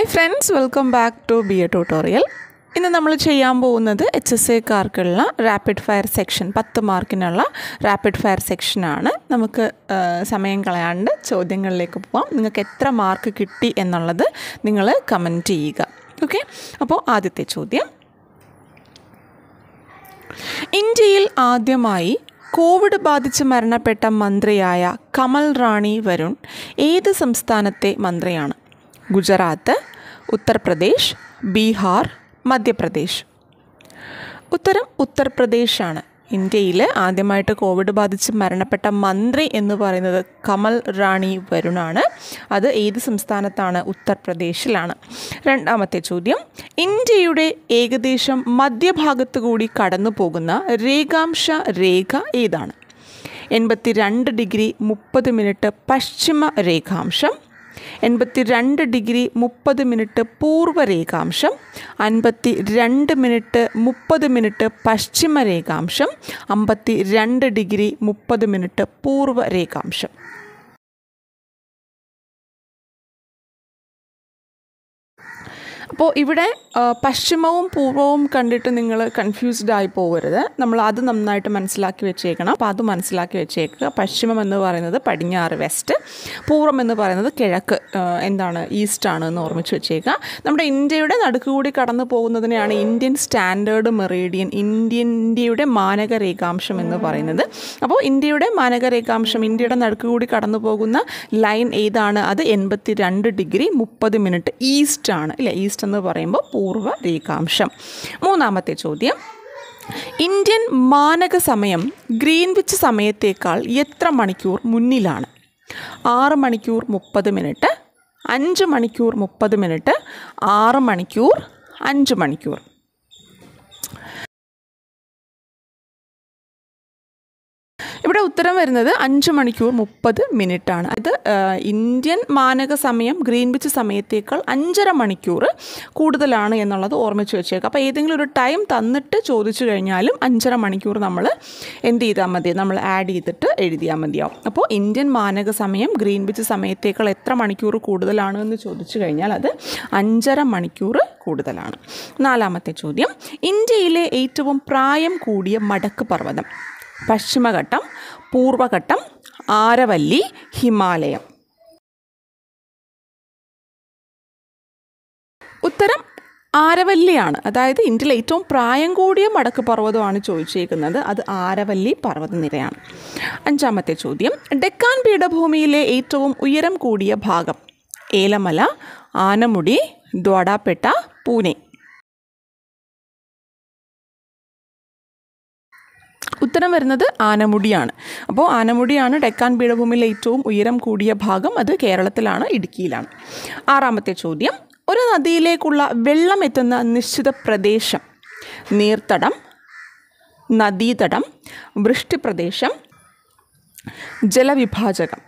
hi friends welcome back to B A tutorial ഇന്ന് നമ്മൾ ചെയ്യാൻ പോകുന്നത് എച്ച് എസ് എക്കാർക്കുള്ള റാപ്പിഡ് ഫയർ സെക്ഷൻ പത്ത് മാർക്കിനുള്ള റാപ്പിഡ് ഫയർ സെക്ഷനാണ് നമുക്ക് ആ, സമയം കളയാണ്ട് ചോദ്യങ്ങളിലേക്ക് പോവാം നിങ്ങൾക്ക് എത്ര മാർക്ക് കിട്ടി എന്നുള്ളത് നിങ്ങൾ കമൻറ്റ് ചെയ്യുക ഓക്കെ അപ്പോൾ ആദ്യത്തെ ചോദ്യം ഇന്ത്യയിൽ ആദ്യമായി കോവിഡ് ബാധിച്ച് മരണപ്പെട്ട മന്ത്രിയായ കമൽ റാണി വരുൺ ഏത് സംസ്ഥാനത്തെ മന്ത്രിയാണ് ഗുജറാത്ത് ഉത്തർപ്രദേശ് ബീഹാർ മധ്യപ്രദേശ് ഉത്തരം ഉത്തർപ്രദേശാണ് ഇന്ത്യയിൽ ആദ്യമായിട്ട് കോവിഡ് ബാധിച്ച് മരണപ്പെട്ട മന്ത്രി എന്ന് പറയുന്നത് കമൽ റാണി വരുണാണ് അത് ഏത് സംസ്ഥാനത്താണ് ഉത്തർപ്രദേശിലാണ് രണ്ടാമത്തെ ചോദ്യം ഇന്ത്യയുടെ ഏകദേശം മധ്യഭാഗത്ത് കൂടി കടന്നു പോകുന്ന രേഖാംശ രേഖ ഏതാണ് എൺപത്തി രണ്ട് ഡിഗ്രി മുപ്പത് മിനിറ്റ് പശ്ചിമ രേഖാംശം എൺപത്തി രണ്ട് ഡിഗ്രി മുപ്പത് മിനിറ്റ് പൂർവ്വ രേഖാംശം അൻപത്തി രണ്ട് മിനിറ്റ് മുപ്പത് മിനിറ്റ് പശ്ചിമ രേഖാംശം അമ്പത്തി രണ്ട് ഡിഗ്രി മുപ്പത് മിനിറ്റ് പൂർവ്വ രേഖാംശം അപ്പോൾ ഇവിടെ ആ, പശ്ചിമവും പൂർവ്വവും കണ്ടിട്ട് നിങ്ങൾ കൺഫ്യൂസ്ഡ് ആയി പോകരുത് നമ്മൾ അത് നന്നായിട്ട് മനസ്സിലാക്കി വെച്ചേക്കണം അപ്പോൾ അത് മനസ്സിലാക്കി വെച്ചേക്കുക പശ്ചിമം എന്ന് പറയുന്നത് പടിഞ്ഞാറ് വെസ്റ്റ് പൂർവ്വം എന്ന് പറയുന്നത് കിഴക്ക് ആ, എന്താണ് ഈസ്റ്റ് ആണ് എന്ന് ഓർമ്മിച്ച് വെച്ചേക്കുക നമ്മുടെ ഇന്ത്യയുടെ നടുക്ക് കൂടി കടന്നു പോകുന്നതിനെയാണ് ഇന്ത്യൻ സ്റ്റാൻഡേർഡ് മെറീഡിയൻ ഇന്ത്യൻ ഇന്ത്യയുടെ മാനക രേഖാംശം എന്ന് പറയുന്നത് അപ്പോൾ ഇന്ത്യയുടെ മാനക രേഖാംശം ഇന്ത്യയുടെ നടുക്ക് കൂടി കടന്നു പോകുന്ന ലൈൻ ഏതാണ് അത് എൺപത്തി രണ്ട് ഡിഗ്രി മുപ്പത് മിനിറ്റ് ഈസ്റ്റ് ആണ് ഇല്ലേ ഈസ്റ്റ് എന്ന് പറയുമ്പോൾ പൂർവ്വ രേഖാംശം മൂന്നാമത്തെ ചോദ്യം ഇന്ത്യൻ മാനക സമയം ഗ്രീൻവിച്ച് സമയത്തേക്കാൾ എത്ര മണിക്കൂർ മുന്നിലാണ് ആറ് മണിക്കൂർ മുപ്പത് മിനിറ്റ് അഞ്ച് മണിക്കൂർ മുപ്പത് മിനിറ്റ് ആറ് മണിക്കൂർ അഞ്ച് മണിക്കൂർ ഇവിടെ ഉത്തരം വരുന്നത് അഞ്ച് മണിക്കൂർ മുപ്പത് മിനിറ്റ് ആണ് അത് ആ, ഇന്ത്യൻ മാനക സമയം ഗ്രീൻവിച്ച് സമയത്തേക്കാൾ അഞ്ചര മണിക്കൂർ കൂടുതലാണ് എന്നുള്ളത് ഓർമ്മിച്ച് വെച്ചേക്കുക അപ്പോൾ ഏതെങ്കിലും ഒരു ടൈം തന്നിട്ട് ചോദിച്ചു കഴിഞ്ഞാലും അഞ്ചര മണിക്കൂർ നമ്മൾ എന്ത് ചെയ്താൽ മതി നമ്മൾ ആഡ് ചെയ്തിട്ട് എഴുതിയാൽ മതിയാവും അപ്പോൾ ഇന്ത്യൻ മാനക സമയം ഗ്രീൻവിച്ച് സമയത്തേക്കാൾ എത്ര മണിക്കൂർ കൂടുതലാണ് എന്ന് ചോദിച്ചു കഴിഞ്ഞാൽ അത് അഞ്ചര മണിക്കൂർ കൂടുതലാണ് നാലാമത്തെ ചോദ്യം ഇന്ത്യയിലെ ഏറ്റവും പ്രായം കൂടിയ മടക്ക് പർവ്വതം പശ്ചിമഘട്ടം പൂർവഘട്ടം ആരവല്ലി ഹിമാലയം ഉത്തരം ആരവല്ലിയാണ് അതായത് ഇന്ത്യയിലെ ഏറ്റവും പ്രായം കൂടിയ മടക്ക് പർവ്വതമാണ് ചോദിച്ചേക്കുന്നത് അത് ആരവല്ലി പർവ്വതനിരയാണ് അഞ്ചാമത്തെ ചോദ്യം ഡെക്കാൻ പീഠഭൂമിയിലെ ഏറ്റവും ഉയരം കൂടിയ ഭാഗം ഏലമല ആനമുടി ദ്വാടാപെട്ട പൂനെ ഉത്തരം വരുന്നത് ആനമുടിയാണ് അപ്പോൾ ആനമുടിയാണ് ഡെക്കാൻ പീഠഭൂമിയിലെ ഏറ്റവും ഉയരം കൂടിയ ഭാഗം അത് കേരളത്തിലാണ് ഇടുക്കിയിലാണ് ആറാമത്തെ ചോദ്യം ഒരു നദിയിലേക്കുള്ള വെള്ളം എത്തുന്ന നിശ്ചിത പ്രദേശം നീർത്തടം നദീതടം വൃഷ്ടിപ്രദേശം ജലവിഭാജകം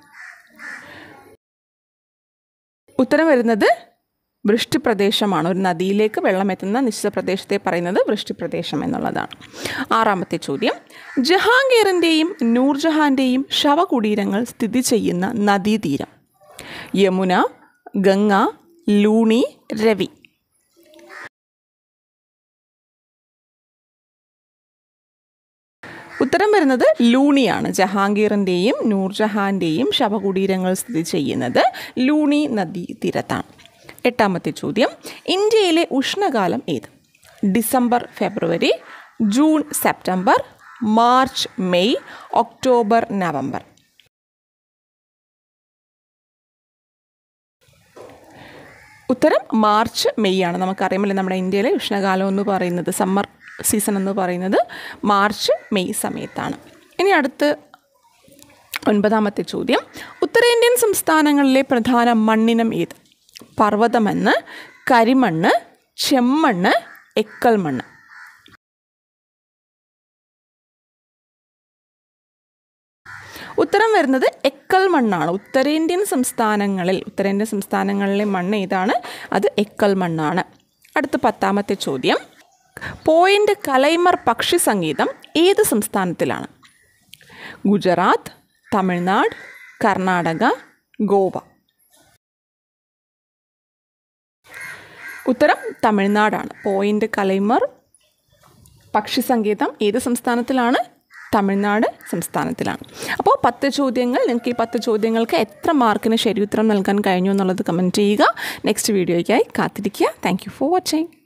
ഉത്തരം വരുന്നത് വൃഷ്ടിപ്രദേശമാണ് ഒരു നദിയിലേക്ക് വെള്ളം എത്തുന്ന നിശ്ചിത പ്രദേശത്തെ പറയുന്നത് വൃഷ്ടിപ്രദേശം എന്നുള്ളതാണ് ആറാമത്തെ ചോദ്യം ജഹാംഗീറിൻ്റെയും നൂർജഹാൻ്റെയും ശവകുടീരങ്ങൾ സ്ഥിതി ചെയ്യുന്ന നദീതീരം യമുന ഗംഗ ലൂണി രവി ഉത്തരം വരുന്നത് ലൂണിയാണ് ജഹാംഗീറിൻ്റെയും നൂർജഹാൻ്റെയും ശവകുടീരങ്ങൾ സ്ഥിതി ചെയ്യുന്നത് ലൂണി നദീ തീരത്താണ് എട്ടാമത്തെ ചോദ്യം ഇന്ത്യയിലെ ഉഷ്ണകാലം ഏത് December February June September March May October November ഉത്തരം മാർച്ച് മെയ് ആണ് നമുക്കറിയാമല്ലോ നമ്മുടെ ഇന്ത്യയിലെ ഉഷ്ണകാലം എന്ന് പറയുന്നത് സമ്മർ സീസൺ എന്ന് പറയുന്നത് മാർച്ച് മെയ് സമയത്താണ് ഇനി അടുത്ത് ഒൻപതാമത്തെ ചോദ്യം ഉത്തരേന്ത്യൻ സംസ്ഥാനങ്ങളിലെ പ്രധാന മണ്ണിനം ഏത് പർവ്വതമണ്ണ് കരിമണ്ണ് ചെമ്മണ്ണ് എക്കൽ മണ്ണ് ഉത്തരം വരുന്നത് എക്കൽ മണ്ണാണ് ഉത്തരേന്ത്യൻ സംസ്ഥാനങ്ങളിൽ ഉത്തരേന്ത്യൻ സംസ്ഥാനങ്ങളിലെ മണ്ണ് ഏതാണ് അത് എക്കൽ മണ്ണാണ് അടുത്ത പത്താമത്തെ ചോദ്യം പോയിൻ്റ് കലൈമർ പക്ഷി സംഗീതം ഏത് സംസ്ഥാനത്തിലാണ് ഗുജറാത്ത് തമിഴ്നാട് കർണാടക ഗോവ ഉത്തരം തമിഴ്നാടാണ് പോയിൻ്റ് കലൈമർ പക്ഷി സങ്കേതം ഏത് സംസ്ഥാനത്തിലാണ് തമിഴ്നാട് സംസ്ഥാനത്തിലാണ് അപ്പോൾ പത്ത് ചോദ്യങ്ങൾ നിങ്ങൾക്ക് ഈ പത്ത് ചോദ്യങ്ങൾക്ക് എത്ര മാർക്കിന് ശരി ഉത്തരം നൽകാൻ കഴിഞ്ഞു എന്നുള്ളത് കമൻറ്റ് ചെയ്യുക നെക്സ്റ്റ് വീഡിയോയ്ക്കായി കാത്തിരിക്കുക താങ്ക് യു ഫോർ വാച്ചിങ്